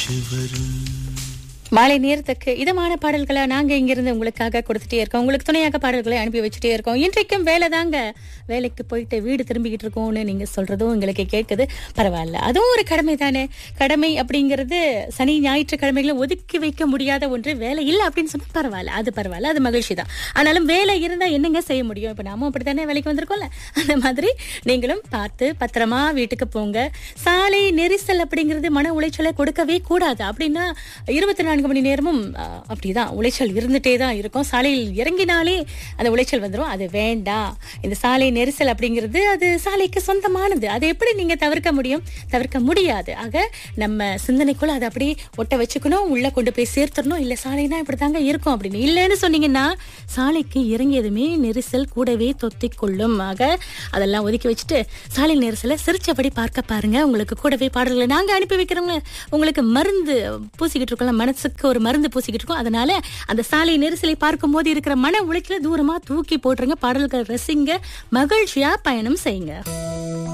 காற்று வரும் மாலை நேரத்துக்கு இதமான பாடல்களை நாங்க இங்கிருந்து உங்களுக்காக கொடுத்துட்டே இருக்கோம் உங்களுக்கு துணையாக பாடல்களை அனுப்பி வச்சுட்டே இருக்கோம் இன்றைக்கும் வேலை தாங்க வேலைக்கு போயிட்டு வீடு திரும்பிக்கிட்டு இருக்கோம்னு நீங்க சொல்றதும் எங்களுக்கு கேட்குது பரவாயில்ல அதுவும் ஒரு கடமை தானே கடமை அப்படிங்கிறது சனி ஞாயிற்றுக்கிழமைகளை ஒதுக்கி வைக்க முடியாத ஒன்று வேலை இல்லை அப்படின்னு சொன்னா பரவாயில்ல அது பரவாயில்ல அது மகிழ்ச்சி தான் ஆனாலும் வேலை இருந்தா என்னங்க செய்ய முடியும் இப்ப நாமும் அப்படித்தானே வேலைக்கு வந்திருக்கோம்ல அந்த மாதிரி நீங்களும் பார்த்து பத்திரமா வீட்டுக்கு போங்க சாலை நெரிசல் அப்படிங்கிறது மன உளைச்சலை கொடுக்கவே கூடாது அப்படின்னா இருபத்தி நான்கு மணி நேரமும் அஹ், அப்படிதான் உளைச்சல் இருந்துட்டே தான் இருக்கும் சாலையில் இறங்கினாலே அந்த உளைச்சல் வந்துடும் அது வேண்டாம் இந்த சாலை நெரிசல் அப்படிங்கிறது அது சாலைக்கு சொந்தமானது அதை எப்படி நீங்க தவிர்க்க முடியும் தவிர்க்க முடியாது ஆக நம்ம சிந்தனைக்குள்ள அதை அப்படியே ஒட்ட வச்சுக்கணும் உள்ள கொண்டு போய் சேர்த்துடணும் இல்ல சாலைனா இப்படிதாங்க இருக்கும் அப்படின்னு இல்லைன்னு சொன்னீங்கன்னா சாலைக்கு இறங்கியதுமே நெரிசல் கூடவே தொத்திக் கொள்ளும் ஆக அதெல்லாம் ஒதுக்கி வச்சுட்டு சாலை நெரிசலை சிரிச்சபடி பார்க்க பாருங்க உங்களுக்கு கூடவே பாடல்களை நாங்க அனுப்பி வைக்கிறோங்க உங்களுக்கு மருந்து பூசிக்கிட்டு இருக்கோம் மனசுக்கு ஒரு மருந்து பூசிக்கிட்டு இருக்கோம் அதனால அந்த சாலை நெரிசலை பார்க்கும் போது இருக்கிற மன உளைச்சல தூரமா தூக்கி போட்டுருங்க பாடல்கள் ரசிங்க மகிழ்ச்சியா பயணம் செய்யுங்க